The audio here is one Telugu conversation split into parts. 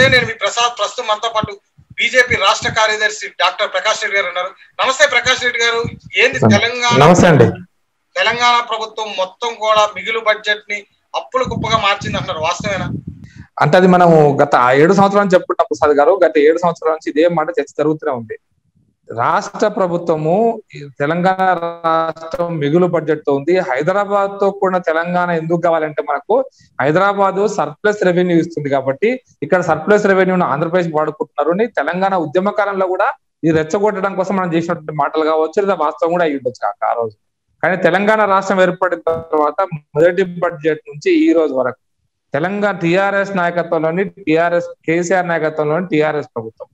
నమస్తే నేను మీ ప్రసాద్ ప్రస్తుతం మనతో పాటు బీజేపీ రాష్ట్ర కార్యదర్శి డాక్టర్ ప్రకాష్ రెడ్డి గారు ఉన్నారు నమస్తే ప్రకాష్ రెడ్డి గారు ఏంది తెలంగాణ నమస్తే అండి తెలంగాణ ప్రభుత్వం మొత్తం కూడా మిగులు బడ్జెట్ ని అప్పుల కుప్పగా మార్చింది అంటున్నారు వాస్తవేనా అంటే అది మనం గత ఏడు సంవత్సరాలు నుంచి చెప్పుకుంటాం ప్రసాద్ గారు గత ఏడు సంవత్సరాల నుంచి ఇదే మాట చర్చ జరుగుతూనే ఉంది రాష్ట్ర ప్రభుత్వము ఈ తెలంగాణ రాష్ట్రం మిగులు బడ్జెట్ తో ఉంది హైదరాబాద్ తో కూడా తెలంగాణ ఎందుకు కావాలంటే మనకు హైదరాబాద్ సర్ప్లస్ రెవెన్యూ ఇస్తుంది కాబట్టి ఇక్కడ సర్ప్లస్ రెవెన్యూను ఆంధ్రప్రదేశ్ వాడుకుంటున్నారు అని తెలంగాణ ఉద్యమ కాలంలో కూడా ఇది రెచ్చగొట్టడం కోసం మనం చేసినటువంటి మాటలు కావచ్చు లేదా వాస్తవం కూడా అయ్యి ఉండొచ్చు కాక ఆ రోజు కానీ తెలంగాణ రాష్ట్రం ఏర్పడిన తర్వాత మొదటి బడ్జెట్ నుంచి ఈ రోజు వరకు తెలంగాణ టిఆర్ఎస్ నాయకత్వంలోని టిఆర్ఎస్ కేసీఆర్ నాయకత్వంలోని టిఆర్ఎస్ ప్రభుత్వం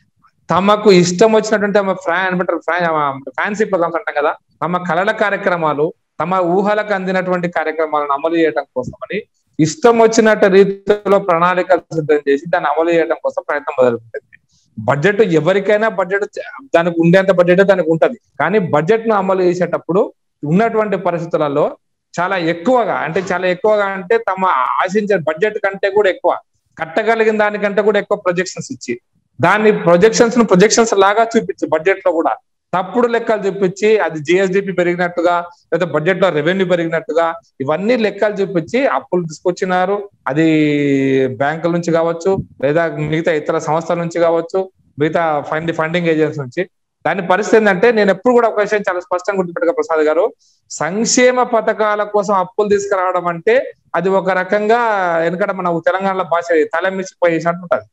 తమకు ఇష్టం వచ్చినటువంటి తమ ఫ్రాన్ ఫ్యాన్సీ ప్రోగ్రామ్స్ అంటాం కదా తమ కళల కార్యక్రమాలు తమ ఊహలకు అందినటువంటి కార్యక్రమాలను అమలు చేయడం కోసమని ఇష్టం వచ్చినట్టు రీతిలో ప్రణాళికలు సిద్ధం చేసి దాన్ని అమలు చేయడం కోసం ప్రయత్నం మొదలుపెట్టింది బడ్జెట్ ఎవరికైనా బడ్జెట్ దానికి ఉండేంత బడ్జెట్ దానికి ఉంటది కానీ బడ్జెట్ ను అమలు చేసేటప్పుడు ఉన్నటువంటి పరిస్థితులలో చాలా ఎక్కువగా అంటే చాలా ఎక్కువగా అంటే తమ ఆశించే బడ్జెట్ కంటే కూడా ఎక్కువ కట్టగలిగిన దానికంటే కూడా ఎక్కువ ప్రొజెక్షన్స్ ఇచ్చి దాన్ని ప్రొజెక్షన్స్ ను ప్రొజెక్షన్స్ లాగా చూపించి బడ్జెట్ లో కూడా తప్పుడు లెక్కలు చూపించి అది జిఎస్డిపి పెరిగినట్టుగా లేదా బడ్జెట్ లో రెవెన్యూ పెరిగినట్టుగా ఇవన్నీ లెక్కలు చూపించి అప్పులు తీసుకొచ్చినారు అది బ్యాంకుల నుంచి కావచ్చు లేదా మిగతా ఇతర సంస్థల నుంచి కావచ్చు మిగతా ఫండ్ ఫండింగ్ ఏజెన్సీ నుంచి దాని పరిస్థితి ఏంటంటే నేను ఎప్పుడు కూడా ఒక విషయం చాలా స్పష్టంగా గుర్తుపెట్టుగా ప్రసాద్ గారు సంక్షేమ పథకాల కోసం అప్పులు తీసుకురావడం అంటే అది ఒక రకంగా ఎందుకంటే మన తెలంగాణలో భాష తలమిసిపోయి చేసినట్టు ఉంటుంది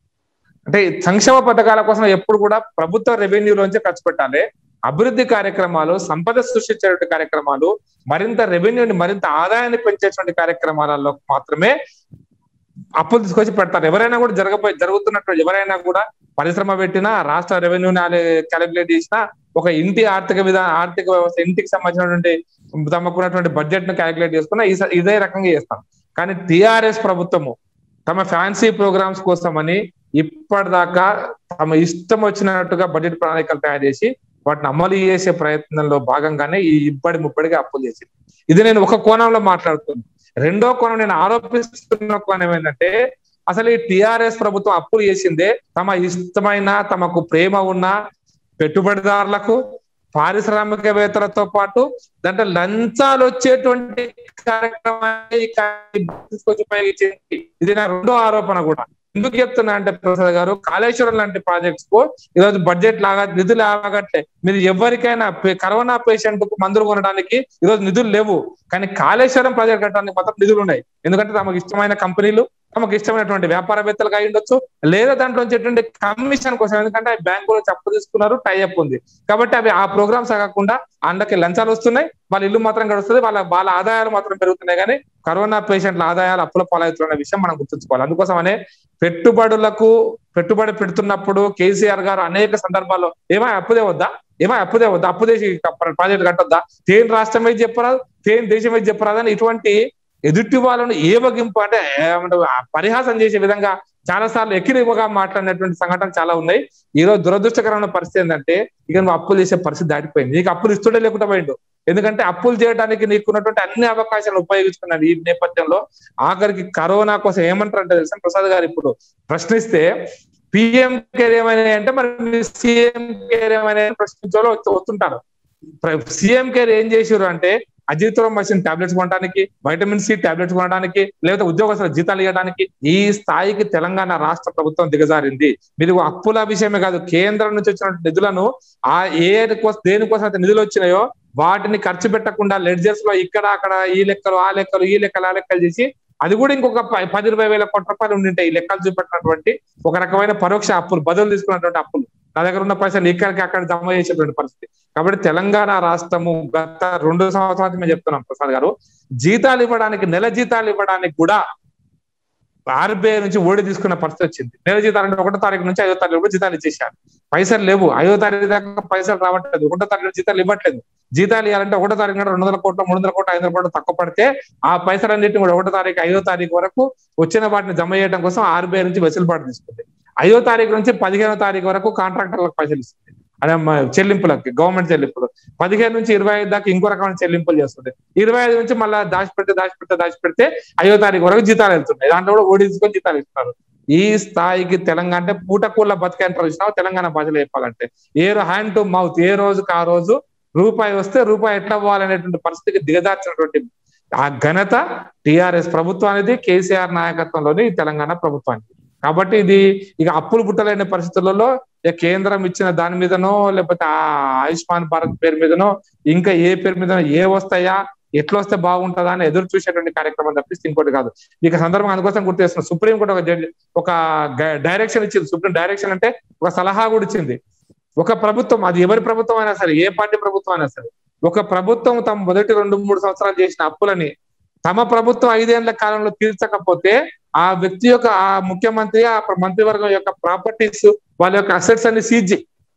అంటే సంక్షేమ పథకాల కోసం ఎప్పుడు కూడా ప్రభుత్వ రెవెన్యూలోంచి ఖర్చు పెట్టాలి అభివృద్ధి కార్యక్రమాలు సంపద సృష్టించేటువంటి కార్యక్రమాలు మరింత రెవెన్యూని మరింత ఆదాయాన్ని పెంచేటువంటి కార్యక్రమాలలో మాత్రమే అప్పులు తీసుకొచ్చి పెడతారు ఎవరైనా కూడా జరగబోయే జరుగుతున్నట్టు ఎవరైనా కూడా పరిశ్రమ పెట్టినా రాష్ట్ర రెవెన్యూని క్యాలిక్యులేట్ చేసినా ఒక ఇంటి ఆర్థిక విధాన ఆర్థిక వ్యవస్థ ఇంటికి సంబంధించినటువంటి తమకున్నటువంటి బడ్జెట్ ను క్యాలిక్యులేట్ చేసుకున్నా ఇదే రకంగా చేస్తాం కానీ టిఆర్ఎస్ ప్రభుత్వము తమ ఫ్యాన్సీ ప్రోగ్రామ్స్ కోసమని ఇప్పటిదాకా తమ ఇష్టం వచ్చినట్టుగా బడ్జెట్ ప్రణాళికలు తయారు చేసి వాటిని అమలు చేసే ప్రయత్నంలో భాగంగానే ఈ ఇబ్బడి ముప్పడిగా అప్పులు చేసింది ఇది నేను ఒక కోణంలో మాట్లాడుతున్నాను రెండో కోణం నేను ఆరోపిస్తున్న కోణం ఏంటంటే అసలు ఈ టిఆర్ఎస్ ప్రభుత్వం అప్పులు చేసిందే తమ ఇష్టమైన తమకు ప్రేమ ఉన్న పెట్టుబడిదారులకు పారిశ్రామికవేత్తలతో పాటు దాంట్లో లంచాలు వచ్చేటువంటి కార్యక్రమాన్ని తీసుకొచ్చి ఉపయోగించింది ఇది నా రెండో ఆరోపణ కూడా ఎందుకు చెప్తున్నా అంటే ప్రసాద్ గారు కాళేశ్వరం లాంటి ప్రాజెక్ట్స్ కు ఈరోజు బడ్జెట్ లాగా నిధులు ఆగట్లే మీరు ఎవరికైనా కరోనా పేషెంట్ కు మందులు కొనడానికి ఈరోజు నిధులు లేవు కానీ కాళేశ్వరం ప్రాజెక్ట్ కట్టడానికి మాత్రం నిధులు ఉన్నాయి ఎందుకంటే తమకు ఇష్టమైన కంపెనీలు తమకు ఇష్టమైనటువంటి వ్యాపారవేత్తలుగా అయి ఉండొచ్చు లేదా దాంట్లో వచ్చేటువంటి కమిషన్ కోసం ఎందుకంటే బ్యాంకులో చెప్పు తీసుకున్నారు టైఅప్ ఉంది కాబట్టి అవి ఆ ప్రోగ్రామ్స్ కాకుండా అందరికి లంచాలు వస్తున్నాయి వాళ్ళ ఇల్లు మాత్రం గడుస్తుంది వాళ్ళ వాళ్ళ ఆదాయాలు మాత్రం పెరుగుతున్నాయి కానీ కరోనా పేషెంట్ల ఆదాయాలు అప్పుల పాలవుతున్న విషయం మనం గుర్తుంచుకోవాలి అందుకోసమనే పెట్టుబడులకు పెట్టుబడి పెడుతున్నప్పుడు కేసీఆర్ గారు అనేక సందర్భాల్లో ఏమో అప్పుదే వద్దా ఏమో అప్పుదే వద్దా అప్పు చేసి ప్రాజెక్ట్ కట్టొద్దా తేని రాష్ట్రం ఏది చెప్పరాదు తేని దేశం ఏది చెప్పరాదని ఇటువంటి ఎదుటి వాళ్ళను ఏవగింపు అంటే పరిహాసం చేసే విధంగా చాలా సార్లు ఎక్కిరివ్వగా మాట్లాడినటువంటి సంఘటనలు చాలా ఉన్నాయి ఈ రోజు దురదృష్టకరమైన పరిస్థితి ఏంటంటే ఇక నువ్వు అప్పులు చేసే పరిస్థితి దాటిపోయింది నీకు అప్పులు ఇస్తుండే లేకుండా పోయిండు ఎందుకంటే అప్పులు చేయడానికి నీకున్నటువంటి అన్ని అవకాశాలు ఉపయోగించుకున్నాను ఈ నేపథ్యంలో ఆఖరికి కరోనా కోసం ఏమంటారంటే తెలుసా ప్రసాద్ గారు ఇప్పుడు ప్రశ్నిస్తే పిఎం కేర్ ఏమైనా అంటే మరి సీఎం కేర్ ఏమైనా ప్రశ్నించాలో వస్తుంటారు సీఎం కేర్ ఏం చేసారు అంటే అజిత్రోమసిన్ టాబ్లెట్స్ కొనడానికి వైటమిన్ సి టాబ్లెట్స్ కొనడానికి లేకపోతే ఉద్యోగస్తుల జీతాలు ఇవ్వడానికి ఈ స్థాయికి తెలంగాణ రాష్ట్ర ప్రభుత్వం దిగజారింది మీరు అప్పుల విషయమే కాదు కేంద్రం నుంచి వచ్చిన నిధులను ఆ ఏ దేనికోసం అయితే నిధులు వచ్చినాయో వాటిని ఖర్చు పెట్టకుండా లెడ్జర్స్ లో ఇక్కడ అక్కడ ఈ లెక్కలు ఆ లెక్కలు ఈ లెక్కలు ఆ లెక్కలు చేసి అది కూడా ఇంకొక పది ఇరవై వేల కోట్ల రూపాయలు ఉండింటాయి ఈ లెక్కలు చూపెట్టినటువంటి ఒక రకమైన పరోక్ష అప్పులు బదులు తీసుకున్నటువంటి అప్పులు నా దగ్గర ఉన్న పైసలు ఇక్కడికి అక్కడ జమ చేసేటువంటి పరిస్థితి కాబట్టి తెలంగాణ రాష్ట్రము గత రెండు సంవత్సరాల మేము చెప్తున్నాం ప్రసాద్ గారు జీతాలు ఇవ్వడానికి నెల జీతాలు ఇవ్వడానికి కూడా ఆర్బీఐ నుంచి ఓడి తీసుకున్న పరిస్థితి వచ్చింది నెల జీతాలు అంటే ఒకటో తారీఖు నుంచి ఐదో తారీఖు జీతాలు ఇచ్చేసారు పైసలు లేవు ఐదో తారీఖు దాకా పైసలు రావట్లేదు ఒకటో తారీఖు జీతాలు ఇవ్వట్లేదు జీతాలు ఇవ్వాలంటే ఒకటో తారీఖు నాడు రెండు వందల కోట్లు మూడు వందల కోట్లు ఐదు వందల కోట్లు తక్కువ పడితే ఆ పైసలన్నింటినీ కూడా ఒకటో తారీఖు ఐదో తారీఖు వరకు వచ్చిన వాటిని జమ చేయడం కోసం ఆర్బీఐ నుంచి వెసులుబాటు తీసుకుంది ఐదో తారీఖు నుంచి పదిహేనో తారీఖు వరకు కాంట్రాక్టర్లకు పైసలు ఇస్తుంది అదే చెల్లింపులకి గవర్నమెంట్ చెల్లింపులు పదిహేను నుంచి ఇరవై ఐదు దాకా ఇంకో రకమైన చెల్లింపులు చేస్తుంది ఇరవై ఐదు నుంచి మళ్ళీ దాచిపెడితే దాచిపెడితే దాచిపెడితే ఐదో తారీఖు వరకు జీతాలు వెళ్తున్నాయి దాంట్లో కూడా ఓడి తీసుకొని జీతాలు ఇస్తున్నారు ఈ స్థాయికి తెలంగాణ అంటే పూటకూళ్ళ బతికేంటారు చూసినావు తెలంగాణ భాషలో చెప్పాలంటే ఏ హ్యాండ్ టు మౌత్ ఏ రోజుకి ఆ రోజు రూపాయి వస్తే రూపాయి ఎట్లా పోవాలనేటువంటి పరిస్థితికి దిగదార్చినటువంటి ఆ ఘనత టిఆర్ఎస్ ప్రభుత్వానికి కేసీఆర్ నాయకత్వంలోని ఈ తెలంగాణ ప్రభుత్వానికి కాబట్టి ఇది ఇక అప్పులు పుట్టలేని పరిస్థితులలో ఇక కేంద్రం ఇచ్చిన దాని మీదనో లేకపోతే ఆ ఆయుష్మాన్ భారత్ పేరు మీదనో ఇంకా ఏ పేరు మీదనో ఏ వస్తాయా ఎట్లా వస్తే బాగుంటుందా అని ఎదురు చూసేటువంటి కార్యక్రమం తప్పిస్తే ఇంకోటి కాదు ఇక సందర్భం అందుకోసం గుర్తు చేస్తున్నా సుప్రీం కోర్టు ఒక జడ్జి ఒక డైరెక్షన్ ఇచ్చింది సుప్రీం డైరెక్షన్ అంటే ఒక సలహా కూడా ఇచ్చింది ఒక ప్రభుత్వం అది ఎవరి ప్రభుత్వం అయినా సరే ఏ పార్టీ ప్రభుత్వం అయినా సరే ఒక ప్రభుత్వం తమ మొదటి రెండు మూడు సంవత్సరాలు చేసిన అప్పులని తమ ప్రభుత్వం ఐదేళ్ల కాలంలో తీర్చకపోతే ఆ వ్యక్తి యొక్క ఆ ముఖ్యమంత్రి ఆ మంత్రివర్గం యొక్క ప్రాపర్టీస్ వాళ్ళ యొక్క అసెట్స్ అన్ని సీజ్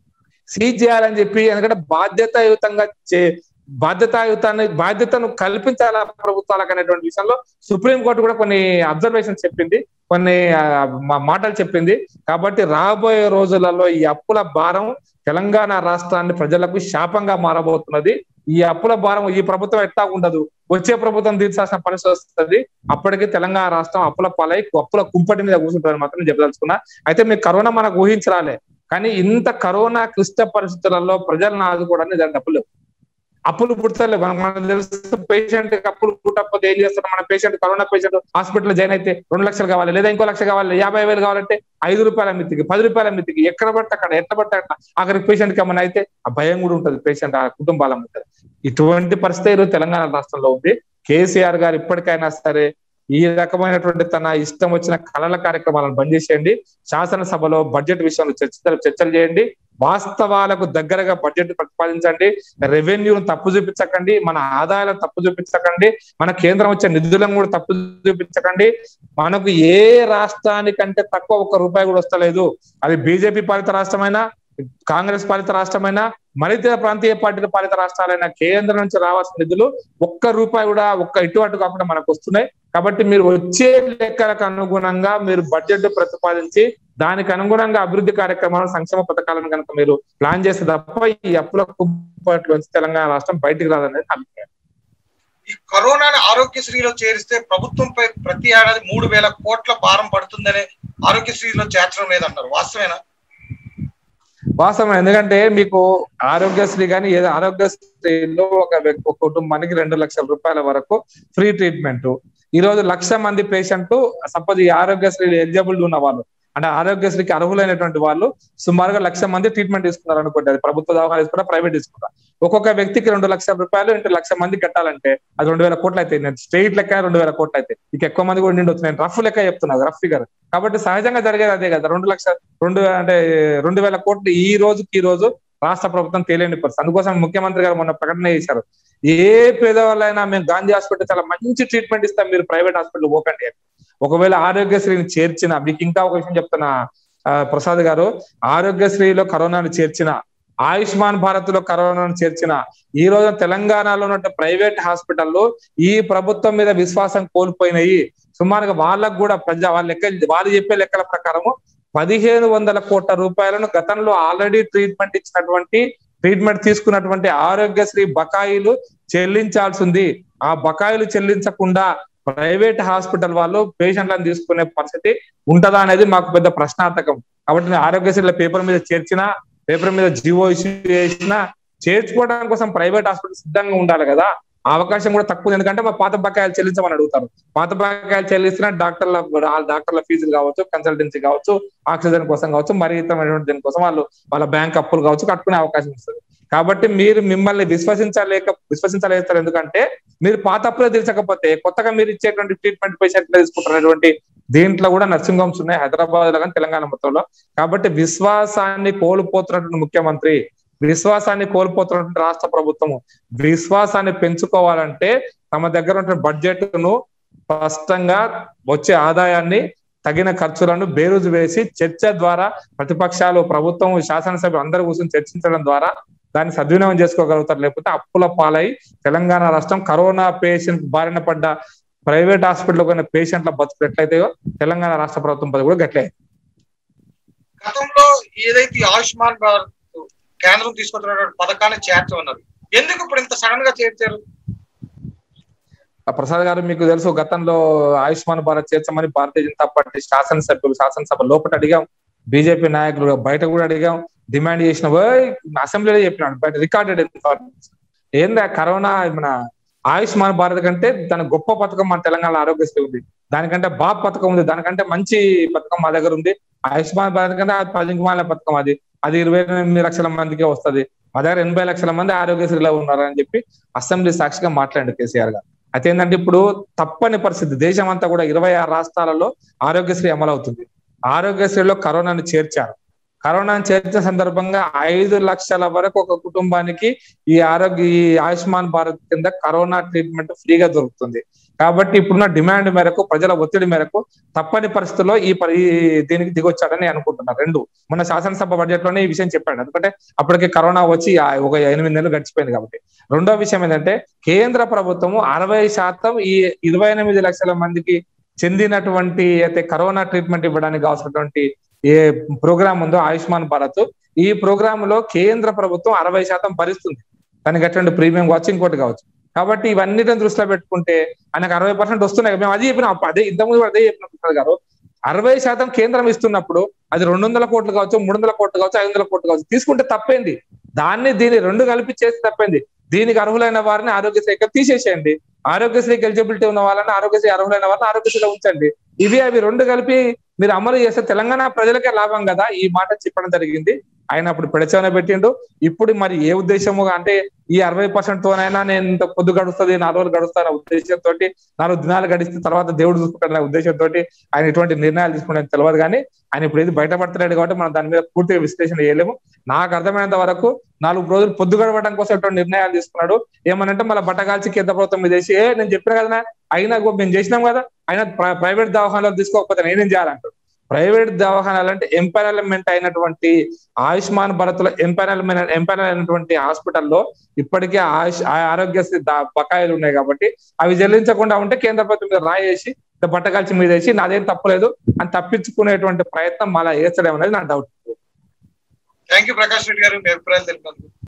సీజ్ చేయాలని చెప్పి ఎందుకంటే బాధ్యతాయుతంగా చే బాధ్యతాయుతాన్ని బాధ్యతను కల్పించాలా ప్రభుత్వాలకు అనేటువంటి విషయంలో సుప్రీంకోర్టు కూడా కొన్ని అబ్జర్వేషన్స్ చెప్పింది కొన్ని మాటలు చెప్పింది కాబట్టి రాబోయే రోజులలో ఈ అప్పుల భారం తెలంగాణ రాష్ట్రాన్ని ప్రజలకు శాపంగా మారబోతున్నది ఈ అప్పుల భారం ఈ ప్రభుత్వం ఎట్టా ఉండదు వచ్చే ప్రభుత్వం తీర్చాల్సిన పరిస్థితి వస్తుంది అప్పటికి తెలంగాణ రాష్ట్రం అప్పుల పాలై అప్పుల కుంపటి మీద కూర్చుంటుంది మాత్రం చెప్పదలుచుకున్నా అయితే మీకు కరోనా మనకు ఊహించరాలే కానీ ఇంత కరోనా క్లిష్ట పరిస్థితులలో ప్రజలను ఆదుకోవడానికి దాని డబ్బులు అప్పులు పుడతలే మనకు మనకు తెలుసు పేషెంట్ అప్పులు పుట్టకపోతే ఏం చేస్తారు మన patient corona patient hospital join అయితే రెండు లక్షలు కావాలి లేదా ఇంకో లక్ష కావాలి యాభై వేలు కావాలంటే ఐదు రూపాయల మితికి పది రూపాయల మితికి ఎక్కడ పడితే అక్కడ ఎట్లా పడితే అక్కడ అక్కడికి పేషెంట్ కి ఏమైనా అయితే ఆ భయం కూడా ఉంటుంది పేషెంట్ ఆ కుటుంబాల ఉంటుంది ఇటువంటి పరిస్థితి ఈరోజు తెలంగాణ రాష్ట్రంలో ఉంది కేసీఆర్ గారు ఇప్పటికైనా సరే ఈ రకమైనటువంటి తన ఇష్టం వచ్చిన కళల కార్యక్రమాలను బంద్ చేసేయండి శాసనసభలో బడ్జెట్ విషయంలో చర్చలు చర్చలు చేయండి వాస్తవాలకు దగ్గరగా బడ్జెట్ ప్రతిపాదించండి రెవెన్యూను తప్పు చూపించకండి మన ఆదాయాలను తప్పు చూపించకండి మన కేంద్రం వచ్చే నిధులను కూడా తప్పు చూపించకండి మనకు ఏ రాష్ట్రానికంటే తక్కువ ఒక రూపాయి కూడా వస్తలేదు అది బీజేపీ పాలిత రాష్ట్రమైనా కాంగ్రెస్ పాలిత రాష్ట్రమైనా మరితర ప్రాంతీయ పార్టీల పాలిత రాష్ట్రాలైన కేంద్రం నుంచి రావాల్సిన నిధులు ఒక్క రూపాయి కూడా ఒక్క ఇటువంటి కాకుండా మనకు వస్తున్నాయి కాబట్టి మీరు వచ్చే లెక్కలకు అనుగుణంగా మీరు బడ్జెట్ ప్రతిపాదించి దానికి అనుగుణంగా అభివృద్ధి కార్యక్రమాలు సంక్షేమ పథకాలను కనుక మీరు ప్లాన్ చేస్తే తప్ప ఈ అప్పుల నుంచి తెలంగాణ రాష్ట్రం బయటికి రాదనేది అభిప్రాయం ఈ కరోనాను ఆరోగ్యశ్రీలో చేరిస్తే ప్రభుత్వంపై ప్రతి ఏడాది మూడు వేల కోట్ల భారం పడుతుందనే ఆరోగ్యశ్రీలో చేర్చడం లేదంటారు వాస్తవేనా వాస్తవం ఎందుకంటే మీకు ఆరోగ్యశ్రీ కానీ ఏదో ఆరోగ్యశ్రీలో ఒక ఒక కుటుంబానికి రెండు లక్షల రూపాయల వరకు ఫ్రీ ట్రీట్మెంట్ ఈ రోజు లక్ష మంది పేషెంట్ సపోజ్ ఈ ఆరోగ్యశ్రీ ఎలిజిబుల్ ఉన్న వాళ్ళు అంటే ఆరోగ్యశ్రీకి అర్హులైనటువంటి వాళ్ళు సుమారుగా లక్ష మంది ట్రీట్మెంట్ తీసుకున్నారు అనుకోండి అది ప్రభుత్వ దవాఖాన తీసుకుంటా ప్రైవేట్ తీసుకుంటా ఒక్కొక్క వ్యక్తికి రెండు లక్షల రూపాయలు ఇంటూ లక్ష మంది కట్టాలంటే అది రెండు వేల కోట్లు అయితే నేను స్ట్రైట్ లెక్క రెండు వేల కోట్లు అయితే ఇక ఎక్కువ మంది కూడా నిండి నేను రఫ్ లెక్క చెప్తున్నా రఫ్ ఫిగర్ కాబట్టి సహజంగా జరిగేది అదే కదా రెండు లక్షల రెండు అంటే రెండు వేల కోట్లు ఈ రోజుకి ఈ రోజు రాష్ట్ర ప్రభుత్వం తేలేని పరిస్థితి అందుకోసం ముఖ్యమంత్రి గారు మొన్న ప్రకటన చేశారు ఏ పేదవాళ్ళైనా మేము గాంధీ హాస్పిటల్ చాలా మంచి ట్రీట్మెంట్ ఇస్తాం మీరు ప్రైవేట్ హాస్పిటల్ పోకండి ఒకవేళ ఆరోగ్యశ్రీని చేర్చిన మీకు ఇంకా ఒక విషయం చెప్తున్నా ప్రసాద్ గారు ఆరోగ్యశ్రీలో కరోనాను చేర్చిన ఆయుష్మాన్ భారత్ లో కరోనాను చేర్చిన ఈ రోజు తెలంగాణలో ఉన్న ప్రైవేట్ హాస్పిటల్లో ఈ ప్రభుత్వం మీద విశ్వాసం కోల్పోయినాయి సుమారుగా వాళ్ళకు కూడా ప్రజా వాళ్ళ లెక్క వాళ్ళు చెప్పే లెక్కల ప్రకారము పదిహేను వందల కోట్ల రూపాయలను గతంలో ఆల్రెడీ ట్రీట్మెంట్ ఇచ్చినటువంటి ట్రీట్మెంట్ తీసుకున్నటువంటి ఆరోగ్యశ్రీ బకాయిలు చెల్లించాల్సింది ఆ బకాయిలు చెల్లించకుండా ప్రైవేట్ హాస్పిటల్ వాళ్ళు పేషెంట్లను తీసుకునే పరిస్థితి ఉంటదా అనేది మాకు పెద్ద ప్రశ్నార్థకం కాబట్టి నేను ఆరోగ్యశ్రీల పేపర్ మీద చేర్చిన పేపర్ మీద జీవో ఇష్యూ చేసిన చేర్చుకోవడం కోసం ప్రైవేట్ హాస్పిటల్ సిద్ధంగా ఉండాలి కదా ఆ అవకాశం కూడా తక్కువ ఎందుకంటే మా పాత బకాయిలు చెల్లించమని అడుగుతారు పాత బకాయిలు చెల్లిస్తున్న డాక్టర్ల డాక్టర్ల ఫీజులు కావచ్చు కన్సల్టెన్సీ కావచ్చు ఆక్సిజన్ కోసం కావచ్చు మరి ఇతరమైనటువంటి దీనికోసం వాళ్ళు వాళ్ళ బ్యాంక్ అప్పులు కావచ్చు కట్టుకునే అవకాశం ఇస్తుంది కాబట్టి మీరు మిమ్మల్ని విశ్వసించలేక విశ్వసించలేస్తారు ఎందుకంటే మీరు పాత అప్పులే తీర్చకపోతే కొత్తగా మీరు ఇచ్చేటువంటి ట్రీట్మెంట్ పేషెంట్లు తీసుకుంటున్నటువంటి దీంట్లో కూడా నర్సింగ్ హోమ్స్ ఉన్నాయి హైదరాబాద్ లో కానీ తెలంగాణ మొత్తంలో కాబట్టి విశ్వాసాన్ని కోల్పోతున్నటువంటి ముఖ్యమంత్రి విశ్వాసాన్ని కోల్పోతున్నటువంటి రాష్ట్ర ప్రభుత్వము విశ్వాసాన్ని పెంచుకోవాలంటే తమ దగ్గర ఉన్న బడ్జెట్ ను స్పష్టంగా వచ్చే ఆదాయాన్ని తగిన ఖర్చులను బేరుజు వేసి చర్చ ద్వారా ప్రతిపక్షాలు ప్రభుత్వం శాసనసభ అందరూ కూర్చొని చర్చించడం ద్వారా దాన్ని సద్వినియోగం చేసుకోగలుగుతారు లేకపోతే అప్పుల పాలై తెలంగాణ రాష్ట్రం కరోనా పేషెంట్ బారిన పడ్డ ప్రైవేట్ హాస్పిటల్ పోయిన పేషెంట్ల బతుకులు ఎట్లయితాయో తెలంగాణ రాష్ట్ర ప్రభుత్వం పది కూడా గట్లే గతంలో ఏదైతే ఆయుష్మాన్ భారత్ కేంద్రం తీసుకొచ్చినటువంటి పథకాన్ని చేర్చమన్నారు ఎందుకు ఇప్పుడు ఇంత సడన్ గా చేర్చారు ఆ ప్రసాద్ గారు మీకు తెలుసు గతంలో ఆయుష్మాన్ భారత్ చేర్చమని భారతీయ జనతా పార్టీ శాసనసభ్యులు శాసనసభ లోపల అడిగాం బీజేపీ నాయకులు బయట కూడా అడిగాం డిమాండ్ చేసిన అసెంబ్లీలో చెప్పినాడు బయట రికార్డెడ్ ఇన్ఫర్మేషన్ ఏందా కరోనా మన ఆయుష్మాన్ భారత్ కంటే దాని గొప్ప పథకం మన తెలంగాణ ఆరోగ్యశ్రీ ఉంది దానికంటే బాబ్ పథకం ఉంది దానికంటే మంచి పథకం మా దగ్గర ఉంది ఆయుష్మాన్ భారత్ కంటే అది పదింకుమాల పథకం అది అది ఇరవై ఎనిమిది లక్షల మందికే వస్తది మా దగ్గర ఎనభై లక్షల మంది ఆరోగ్యశ్రీలో ఉన్నారని చెప్పి అసెంబ్లీ సాక్షిగా మాట్లాడండి కేసీఆర్ గారు అయితే ఏంటంటే ఇప్పుడు తప్పని పరిస్థితి దేశం అంతా కూడా ఇరవై ఆరు రాష్ట్రాలలో ఆరోగ్యశ్రీ అమలవుతుంది ఆరోగ్యశ్రీలో కరోనాను చేర్చారు కరోనాను చేర్చిన సందర్భంగా ఐదు లక్షల వరకు ఒక కుటుంబానికి ఈ ఆరోగ్య ఈ ఆయుష్మాన్ భారత్ కింద కరోనా ట్రీట్మెంట్ ఫ్రీగా దొరుకుతుంది కాబట్టి ఇప్పుడున్న డిమాండ్ మేరకు ప్రజల ఒత్తిడి మేరకు తప్పని పరిస్థితుల్లో ఈ పరి దీనికి దిగొచ్చాడని అనుకుంటున్నారు రెండు మొన్న శాసనసభ బడ్జెట్ లోనే ఈ విషయం చెప్పాడు ఎందుకంటే అప్పటికే కరోనా వచ్చి ఒక ఎనిమిది నెలలు గడిచిపోయింది కాబట్టి రెండో విషయం ఏంటంటే కేంద్ర ప్రభుత్వము అరవై శాతం ఈ ఇరవై ఎనిమిది లక్షల మందికి చెందినటువంటి అయితే కరోనా ట్రీట్మెంట్ ఇవ్వడానికి కావాల్సినటువంటి ఏ ప్రోగ్రామ్ ఉందో ఆయుష్మాన్ భారత్ ఈ ప్రోగ్రామ్ లో కేంద్ర ప్రభుత్వం అరవై శాతం భరిస్తుంది దానికి అటువంటి ప్రీమియం కావచ్చు ఇంకోటి కావచ్చు కాబట్టి ఇవన్నిటిని దృష్టిలో పెట్టుకుంటే ఆయనకు అరవై పర్సెంట్ వస్తున్నాయి మేము అది చెప్పినాం అదే ఇంతకుముందు అదే చెప్పిన ప్రసాద్ గారు అరవై శాతం కేంద్రం ఇస్తున్నప్పుడు అది రెండు వందల కోట్లు కావచ్చు మూడు వందల కోట్లు కావచ్చు ఐదు వందల కోట్లు కావచ్చు తీసుకుంటే తప్పేంది దాన్ని దీన్ని రెండు కలిపి చేసి తప్పేంది దీనికి అర్హులైన వారిని ఆరోగ్యశ్రీ తీసేసేయండి ఆరోగ్యశ్రీకి ఎలిజిబిలిటీ ఉన్న వాళ్ళని ఆరోగ్యశ్రీ అర్హులైన వారిని ఆరోగ్యశ్రీలో ఉంచండి ఇవి అవి రెండు కలిపి మీరు అమలు చేస్తే తెలంగాణ ప్రజలకే లాభం కదా ఈ మాట చెప్పడం జరిగింది ఆయన అప్పుడు పెడచవన పెట్టిండు ఇప్పుడు మరి ఏ ఉద్దేశము అంటే ఈ అరవై పర్సెంట్ తోనైనా నేను ఇంత పొద్దు గడుస్తుంది నాలుగు రోజులు గడుస్తాను ఉద్దేశంతో నాలుగు దినాలు గడిస్తే తర్వాత దేవుడు చూసుకుంటాను ఉద్దేశంతో ఆయన ఎటువంటి నిర్ణయాలు తీసుకుంటే తెలియదు కానీ ఆయన ఇప్పుడు ఏది బయటపడతలేడు కాబట్టి మనం దాని మీద పూర్తిగా విశ్లేషణ చేయలేము నాకు అర్థమైనంత వరకు నాలుగు రోజులు పొద్దు గడవడం కోసం ఎటువంటి నిర్ణయాలు తీసుకున్నాడు ఏమనంటే మళ్ళీ బట్టగాల్చి కేంద్ర ప్రభుత్వం మీద చేసి ఏ నేను చెప్పిన కదా అయినా మేము చేసినాం కదా అయినా ప్రైవేట్ దవాఖానాలో తీసుకోకపోతే నేనేం చేయాలంటాడు ప్రైవేట్ దవాఖానాలు అంటే ఎంపానల్మెంట్ అయినటువంటి ఆయుష్మాన్ భారత్ లో ఎంపానల్మెంట్ ఎంపానల్ అయినటువంటి హాస్పిటల్లో ఇప్పటికే ఆయుష్ ఆరోగ్యశ్రీ బకాయిలు ఉన్నాయి కాబట్టి అవి చెల్లించకుండా ఉంటే కేంద్ర ప్రభుత్వం మీద రాయేసి బట్టకాల్చి మీద వేసి నాదేం తప్పలేదు అని తప్పించుకునేటువంటి ప్రయత్నం మళ్ళా వేస్తడం అనేది నా doubt thank you Prakash Reddy గారు మీ అభిప్రాయాలు తెలిపినందుకు